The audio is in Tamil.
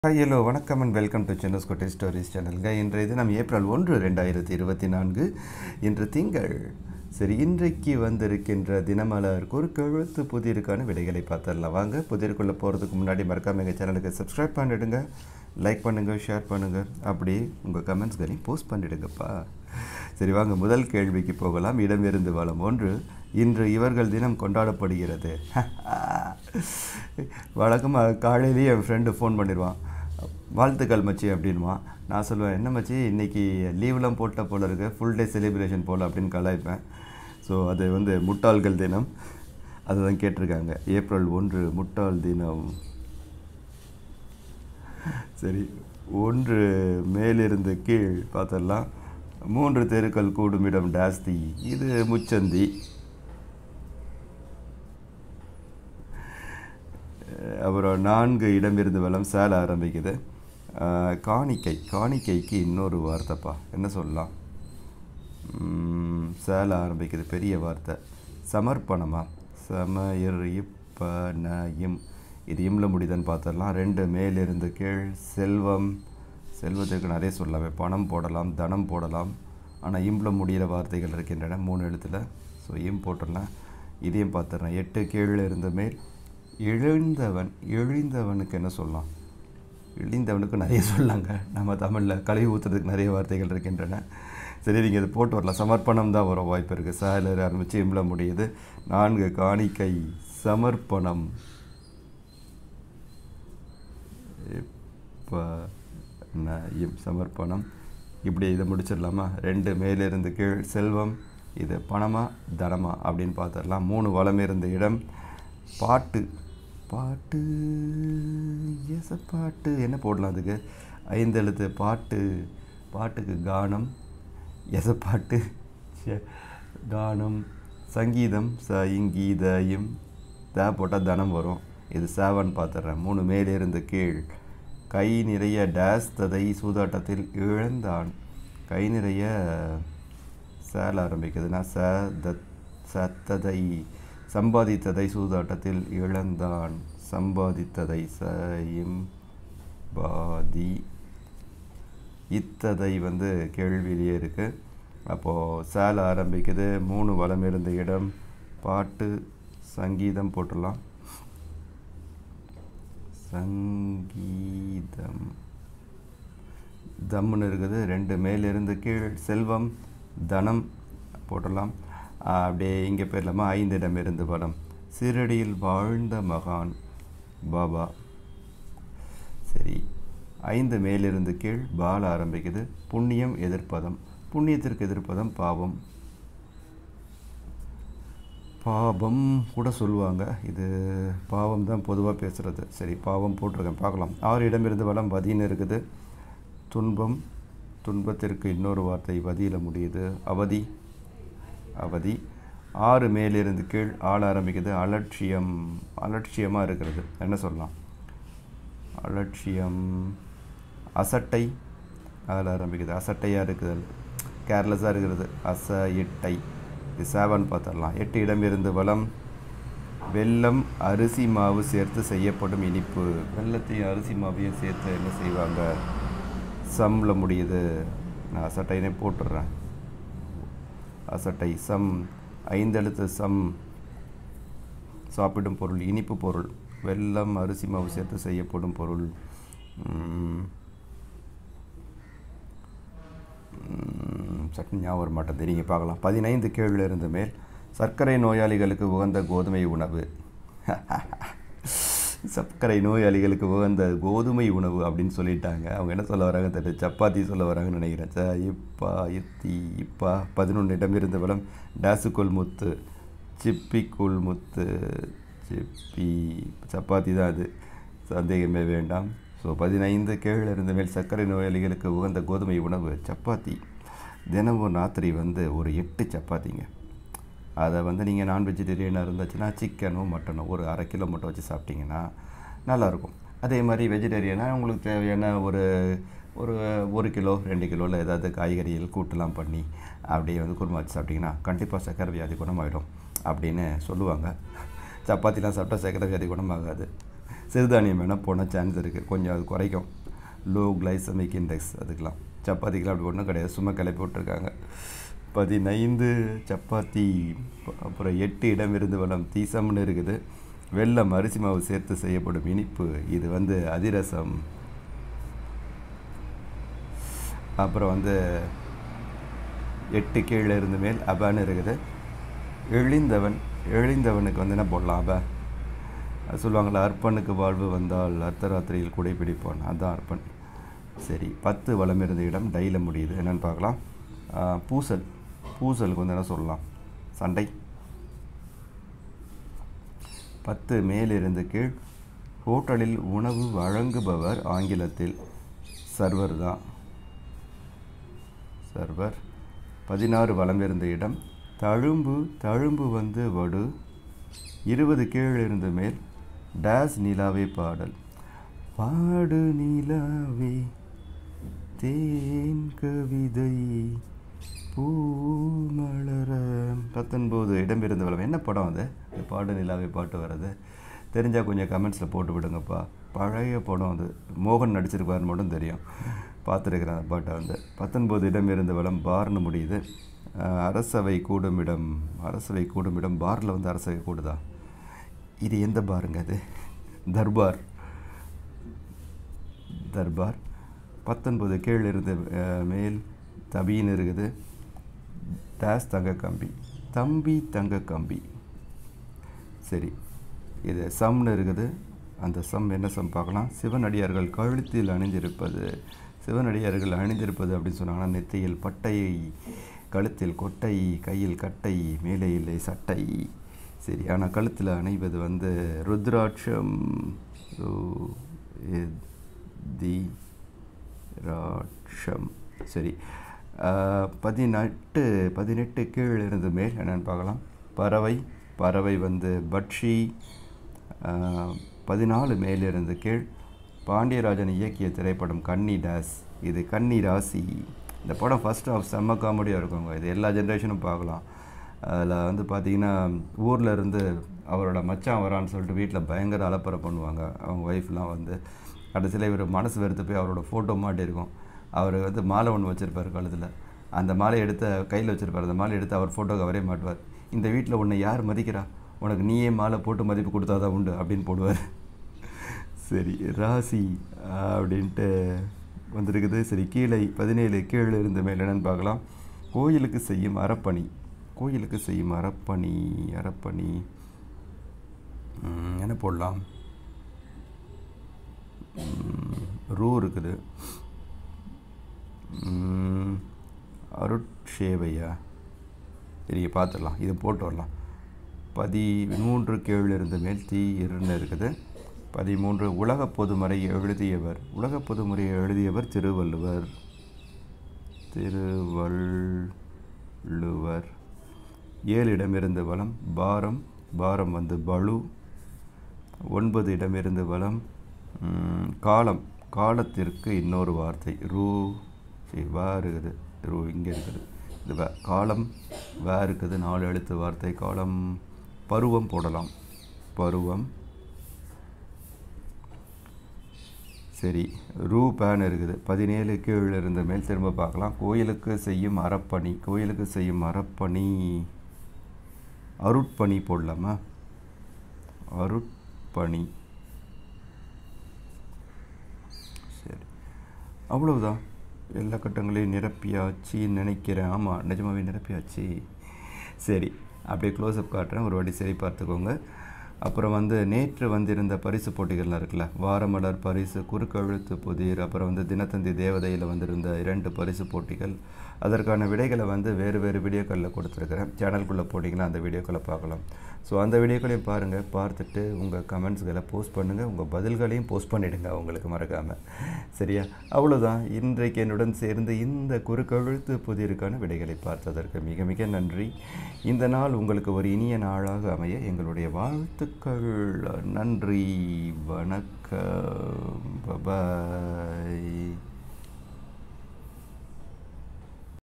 ஹாய் ஹலோ வணக்கம் அண்ட் வெல்கம் டு சென்னஸ் கோட்டை ஸ்டோரிஸ் சேனலுங்க இன்றைய தினம் ஏப்ரல் ஒன்று ரெண்டாயிரத்தி இருபத்தி நான்கு இன்று திங்கள் சரி இன்றைக்கு வந்திருக்கின்ற தினமலர் குறுக்கெழுத்து புதிருக்கான விடைகளை பார்த்துடலாம் வாங்க புதிருக்குள்ளே போகிறதுக்கு முன்னாடி மறக்காம எங்கள் சேனலுக்கு சப்ஸ்கிரைப் பண்ணிடுங்க லைக் பண்ணுங்கள் ஷேர் பண்ணுங்கள் அப்படி உங்கள் கமெண்ட்ஸ்களையும் போஸ்ட் பண்ணிடுங்கப்பா சரி வாங்க முதல் கேள்விக்கு போகலாம் இடமிருந்து வளம் ஒன்று இன்று இவர்கள் தினம் கொண்டாடப்படுகிறது வழக்கமாக காலையிலேயே என் ஃப்ரெண்டு ஃபோன் பண்ணிடுவான் வாழ்த்துக்கள் மச்சி அப்படின்வான் நான் சொல்லுவேன் என்ன மச்சி இன்றைக்கி லீவ்லாம் போட்ட போல இருக்கு ஃபுல் டே செலிப்ரேஷன் போல் அப்படின்னு கலாய்ப்பேன் ஸோ அது வந்து முட்டாள்கள் தினம் அதுதான் கேட்டிருக்காங்க ஏப்ரல் ஒன்று முட்டாள் தினம் சரி ஒன்று மேலிருந்து கீழ் பார்த்துடலாம் மூன்று தெருக்கள் கூடும் இடம் டாஸ்தி இது முச்சந்தி அப்புறம் நான்கு இடமிருந்து வளம் சேல ஆரம்பிக்குது ஆஹ், காணிக்கை காணிக்கைக்கு இன்னொரு வார்த்தைப்பா என்ன சொல்லலாம் ம், சேல ஆரம்பிக்குது பெரிய வார்த்தை சமர்ப்பணமா சமயர் இப்ப இது இம்ல முடியுதுன்னு பார்த்துடலாம் ரெண்டு மேலிருந்து கீழ் செல்வம் செல்வத்திற்கு நிறைய சொல்லலாமே பணம் போடலாம் தனம் போடலாம் ஆனால் இம்ல முடிகிற வார்த்தைகள் இருக்கின்றன மூணு எழுத்தில் ஸோ இம் போட்டுடலாம் இதையும் பார்த்துடுறேன் எட்டு கீழே இருந்த மேல் எழுந்தவன் எழுந்தவனுக்கு என்ன சொல்லலாம் இழிந்தவனுக்கு நிறைய சொல்லாங்க நம்ம தமிழில் கழுவி ஊற்றுறதுக்கு நிறைய வார்த்தைகள் இருக்கின்றன சரி நீங்கள் இது போட்டு வரலாம் சமர்ப்பணம் தான் வரும் வாய்ப்பு இருக்குது சேலர் ஆரம்பித்து இம்ல முடியுது நான்கு காணிக்கை சமர்ப்பணம் இப்போ இம் சமர்ப்பணம் இப்படி இதை முடிச்சிடலாமா ரெண்டு மேலிருந்து கீழ் செல்வம் இது பணமா தனமா அப்படின்னு பார்த்துடலாம் மூணு வளம் இருந்த இடம் பாட்டு பாட்டு எச பாட்டு என்ன போடலாம் அதுக்கு ஐந்து எழுத்து பாட்டு பாட்டுக்கு கானம் எசப்பாட்டு ச்சே, கானம் சங்கீதம் ச இங்கீதயம் த போட்டால் தனம் வரும் இது சேவன் பார்த்துட்றேன் மூணு மேலிருந்து கீழ் கை நிறைய டேஸ் ததை சூதாட்டத்தில் இழந்தான் கை நிறைய சேல ஆரம்பிக்குதுன்னா ச தத் சத்ததை சம்பாதித்ததை சூதாட்டத்தில் இழந்தான் சம்பாதித்ததை ச இம் பாதி இத்ததை வந்து கேள்வியிலேயே இருக்குது அப்போது சேல ஆரம்பிக்குது மூணு வளம் இருந்த இடம் பாட்டு சங்கீதம் போட்டுடலாம் சங்கீதம் தம்முன்னு இருக்குது ரெண்டு மேலிருந்து கீழ் செல்வம் தனம் போட்டலாம் ஆஹ் அப்படியே இங்கே போயிடலாமா ஐந்து இடம் இருந்து படம் சிறடியில் வாழ்ந்த மகான் பாபா சரி ஐந்து மேலிருந்து கீழ் பால ஆரம்பிக்குது புண்ணியம் எதிர்ப்பதம் புண்ணியத்திற்கு எதிர்ப்பதம் பாவம் பாவம் கூட சொல்லுவாங்க இது பாவம் தான் பொதுவாக பேசுகிறது சரி பாவம் போட்டிருக்கேன் பார்க்கலாம் ஆறு இடமிருந்து வளம் வதின்னு இருக்குது துன்பம் துன்பத்திற்கு இன்னொரு வார்த்தை வதியில் முடியுது அவதி அவதி ஆறு மேலிருந்து கீழ் ஆள் ஆரம்பிக்குது அலட்சியம் அலட்சியமாக இருக்கிறது என்ன சொல்லலாம் அலட்சியம் அசட்டை அதில் ஆரம்பிக்குது அசட்டையாக இருக்குது கேர்லெஸ்ஸாக இருக்கிறது அச எட்டை இது சேவன் பார்த்துடலாம் எட்டு இடம் இருந்து வளம் வெல்லம் அரிசி மாவு சேர்த்து செய்யப்படும் இனிப்பு வெல்லத்தையும் அரிசி மாவையும் சேர்த்து என்ன செய்வாங்க சம்மில் முடியுது நான் அசட்டைனே போட்டுடுறேன் அசட்டை சம் ஐந்தெழுத்து சம் சாப்பிடும் பொருள் இனிப்பு பொருள் வெல்லம் அரிசி மாவு சேர்த்து செய்யப்படும் பொருள் ம், ம், சட்னி ஞாபகம் வர மாட்டேன் தெரியுங்க பார்க்கலாம் பதினைந்து கீழில் இருந்து மேல் சர்க்கரை நோயாளிகளுக்கு உகந்த கோதுமை உணவு சர்க்கரை நோயாளிகளுக்கு உகந்த கோதுமை உணவு அப்படின்னு சொல்லிட்டாங்க அவங்க என்ன சொல்ல வராங்க தெரியல சப்பாத்தி சொல்ல வராங்கன்னு நினைக்கிறேன் ச இப்பா இத்தி இப்பா பதினொன்று இடம் இருந்த வளம் டேசுக்குள் முத்து சிப்பிக்குள் முத்து சிப்பி சப்பாத்தி தான் அது சந்தேகமே வேண்டாம் ஸோ பதினைந்து கீழே இருந்த மேல் சர்க்கரை நோயாளிகளுக்கு உகந்த கோதுமை உணவு சப்பாத்தி தினமும் ராத்திரி வந்து ஒரு எட்டு சப்பாத்திங்க அதை வந்து நீங்கள் நான் வெஜிடேரியனாக இருந்துச்சுன்னா சிக்கனோ மட்டனோ ஒரு அரை கிலோ மட்டும் வச்சு சாப்பிட்டீங்கன்னா நல்லாயிருக்கும் அதே மாதிரி வெஜிடேரியனாக உங்களுக்கு தேவையான ஒரு ஒரு ஒரு கிலோ ரெண்டு கிலோவில் ஏதாவது காய்கறிகள் கூட்டெல்லாம் பண்ணி அப்படியே வந்து குருமா வச்சு சாப்பிட்டிங்கன்னா கண்டிப்பாக சக்கரை வியாதி குணமாயிடும் அப்படின்னு சொல்லுவாங்க சப்பாத்திலாம் சாப்பிட்டா சக்கரை வியாதி குணமாகாது சிறுதானியம் வேணால் போன சான்ஸ் இருக்குது கொஞ்சம் அது குறைக்கும் லோ கிளைசமிக் இண்டெக்ஸ் அதுக்கெலாம் சப்பாத்திக்கெலாம் அப்படி ஒன்றும் கிடையாது சும்மா கிளப்பி விட்ருக்காங்க பதினைந்து சப்பாத்தி அப்புறம் எட்டு இடம் இருந்து வளம் தீசம்னு இருக்குது வெல்லம் அரிசி மாவு சேர்த்து செய்யப்படும் இனிப்பு இது வந்து அதிரசம் அப்புறம் வந்து எட்டு கீழே இருந்து மேல் அபான்னு இருக்குது எழுந்தவன் எழுந்தவனுக்கு வந்து என்ன போடலாம் அப அது சொல்லுவாங்கள்ல அர்ப்பனுக்கு வாழ்வு வந்தால் அர்த்தராத்திரியில் குடை பிடிப்பான் அதுதான் அர்ப்பன் சரி பத்து வளம் இருந்த இடம் டைல முடியுது என்னென்னு பார்க்கலாம் பூசல் பூசலுக்கு வந்து என்ன சொல்லலாம் சண்டை பத்து மேலிருந்து கீழ் ஹோட்டலில் உணவு வழங்குபவர் ஆங்கிலத்தில் சர்வர் தான் சர்வர் பதினாறு வளம் இருந்த இடம் தழும்பு தழும்பு வந்து வடு இருபது கீழ் இருந்த மேல் டேஸ் நிலாவே பாடல் பாடு நிலாவே தேன் கவிதை பூமலர பத்தொன்பது இடம் இருந்த வளம் என்ன படம் அது இந்த பாடு நிலாவே பாட்டு வர்றது தெரிஞ்சால் கொஞ்சம் கமெண்ட்ஸில் போட்டு விடுங்கப்பா பழைய படம் அது மோகன் நடிச்சிருப்பாருன்னு மட்டும் தெரியும் பார்த்துருக்குறேன் அந்த பாட்டை வந்து பத்தொன்பது இடம் இருந்த வளம் பார்னு முடியுது அரசவை கூடும் இடம் அரசவை கூடும் இடம் பாரில் வந்து அரசவை கூடுதா இது எந்த பாருங்க அது தர்பார் தர்பார் பத்தொன்பது கீழ் இருந்து மேல் தபின்னு இருக்குது டேஸ் தங்க கம்பி தம்பி தங்க கம்பி சரி இது சம்னு இருக்குது அந்த சம் என்ன சம் பார்க்கலாம் சிவனடியார்கள் கழுத்தில் அணிந்திருப்பது சிவனடியார்கள் அணிந்திருப்பது அப்படின்னு சொன்னாங்கன்னா நெத்தியில் பட்டை கழுத்தில் கொட்டை கையில் கட்டை மேலே இல்லை சட்டை சரி ஆனால் கழுத்தில் அணைவது வந்து ருத்ராட்சம் தி ராட்சம் சரி பதினெட்டு பதினெட்டு கீழ் இருந்து மேல் என்னென்னு பார்க்கலாம் பறவை பறவை வந்து பட்சி பதினாலு மேலிருந்து கீழ் பாண்டியராஜன் இயக்கிய திரைப்படம் கன்னி டேஸ் இது கன்னி ராசி இந்த படம் ஃபஸ்ட் ஆஃப் செம்ம காமெடியாக இருக்குங்க இது எல்லா ஜென்ரேஷனும் பார்க்கலாம் அதில் வந்து பார்த்திங்கன்னா ஊரில் இருந்து அவரோட மச்சான் வரான்னு சொல்லிட்டு வீட்டில் பயங்கர அலப்பறை பண்ணுவாங்க அவங்க ஒய்ஃப்லாம் வந்து கடைசியில் இவர் மனசு வெறுத்து போய் அவரோட ஃபோட்டோ மாட்டியிருக்கும் அவர் வந்து மாலை ஒன்று வச்சுருப்பார் கழுத்தில் அந்த மாலை எடுத்து கையில் வச்சுருப்பார் அந்த மாலை எடுத்து அவர் ஃபோட்டோக்கு அவரே மாட்டுவார் இந்த வீட்டில் உன்னை யார் மதிக்கிறா உனக்கு நீயே மாலை போட்டு மதிப்பு கொடுத்தா தான் உண்டு அப்படின்னு போடுவார் சரி ராசி அப்படின்ட்டு வந்திருக்குது சரி கீழே பதினேழு கீழே இருந்த மேல் என்னென்னு பார்க்கலாம் கோயிலுக்கு செய்யும் அறப்பணி கோயிலுக்கு செய்யும் அறப்பணி அறப்பணி என்ன போடலாம் ரூ இருக்குது அருட்சேவையா சரி பார்த்துடலாம் இது போட்டு வரலாம் பதிமூன்று கீழ் இருந்த மேல் தீ இருன்னு இருக்குது பதிமூன்று உலக பொதுமறை எழுதியவர் உலக பொதுமுறை எழுதியவர் திருவள்ளுவர் திருவள்ளுவர் ஏழு இடமிருந்து வளம் பாரம் பாரம் வந்து பலு ஒன்பது இடமிருந்து வளம் காலம் காலத்திற்கு இன்னொரு வார்த்தை ரூ சரி வா இருக்குது ரூ இங்கே இருக்குது இது வே காலம் வே இருக்குது நாலு எழுத்து வார்த்தை காலம் பருவம் போடலாம் பருவம் சரி ரூ பேன் இருக்குது பதினேழு கீழ் இருந்த மேல் திரும்ப பார்க்கலாம் கோயிலுக்கு செய்யும் அறப்பணி கோயிலுக்கு செய்யும் அறப்பணி அருட்பணி போடலாமா அருட்பணி சரி அவ்வளவுதான் எல்லா கட்டங்களையும் நிரப்பியாச்சின்னு நினைக்கிறேன் ஆமாம் நிஜமாவே நிரப்பியாச்சு சரி அப்படியே க்ளோஸ்அப் காட்டுறேன் ஒரு வாட்டி சரி பார்த்துக்கோங்க அப்புறம் வந்து நேற்று வந்திருந்த பரிசு போட்டிகள்லாம் இருக்குல்ல வாரமலர் பரிசு குறுக்கழுத்து புதிர் அப்புறம் வந்து தினத்தந்தி தேவதையில் வந்திருந்த இரண்டு பரிசு போட்டிகள் அதற்கான விடைகளை வந்து வேறு வேறு வீடியோக்களில் கொடுத்துருக்குறேன் சேனலுக்குள்ளே போட்டிங்கன்னா அந்த வீடியோக்களை பார்க்கலாம் ஸோ அந்த வீடியோக்களையும் பாருங்கள் பார்த்துட்டு உங்கள் கமெண்ட்ஸ்களை போஸ்ட் பண்ணுங்கள் உங்கள் பதில்களையும் போஸ்ட் பண்ணிவிடுங்க உங்களுக்கு மறக்காமல் சரியா அவ்வளோதான் இன்றைக்கு என்னுடன் சேர்ந்து இந்த குறுக்கழுத்து புதிருக்கான விடைகளை பார்த்ததற்கு மிக மிக நன்றி இந்த நாள் உங்களுக்கு ஒரு இனிய நாளாக அமைய எங்களுடைய வாழ்த்துக்கள் நன்றி வணக்கம் பபாய்